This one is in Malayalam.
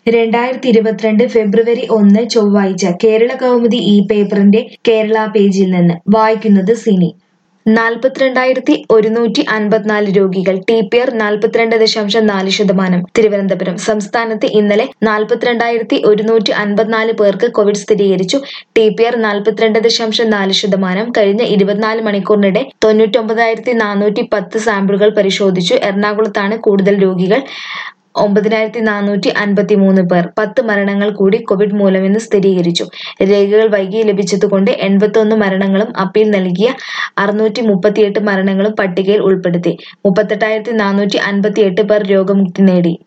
രണ്ടായിരത്തി ഇരുപത്തിരണ്ട് ഫെബ്രുവരി ഒന്ന് ചൊവ്വാഴ്ച കേരള കൗമുദി ഈ പേപ്പറിന്റെ കേരള പേജിൽ നിന്ന് വായിക്കുന്നത് സിനി നാൽപ്പത്തിരണ്ടായിരത്തി ഒരുന്നൂറ്റി അൻപത്തിനാല് രോഗികൾ ടി പി ആർ നാൽപ്പത്തിരണ്ട് ദശാംശം നാല് ശതമാനം തിരുവനന്തപുരം സംസ്ഥാനത്ത് ഇന്നലെ നാൽപ്പത്തിരണ്ടായിരത്തി ഒരുന്നൂറ്റി അൻപത്തിനാല് പേർക്ക് കോവിഡ് സ്ഥിരീകരിച്ചു ടി പി ആർ നാൽപ്പത്തിരണ്ട് ദശാംശം നാല് ശതമാനം കഴിഞ്ഞ ഇരുപത്തിനാല് മണിക്കൂറിനിടെ തൊണ്ണൂറ്റൊമ്പതായിരത്തി നാനൂറ്റി പത്ത് സാമ്പിളുകൾ പരിശോധിച്ചു എറണാകുളത്താണ് കൂടുതൽ രോഗികൾ ഒമ്പതിനായിരത്തി നാനൂറ്റി അൻപത്തി മൂന്ന് പേർ പത്ത് മരണങ്ങൾ കൂടി കോവിഡ് മൂലമെന്ന് സ്ഥിരീകരിച്ചു രേഖകൾ വൈകി ലഭിച്ചതുകൊണ്ട് എൺപത്തൊന്ന് മരണങ്ങളും അപ്പീൽ നൽകിയ അറുന്നൂറ്റി മുപ്പത്തിയെട്ട് മരണങ്ങളും പട്ടികയിൽ ഉൾപ്പെടുത്തി മുപ്പത്തെട്ടായിരത്തി നാനൂറ്റി അൻപത്തി എട്ട് പേർ രോഗമുക്തി നേടി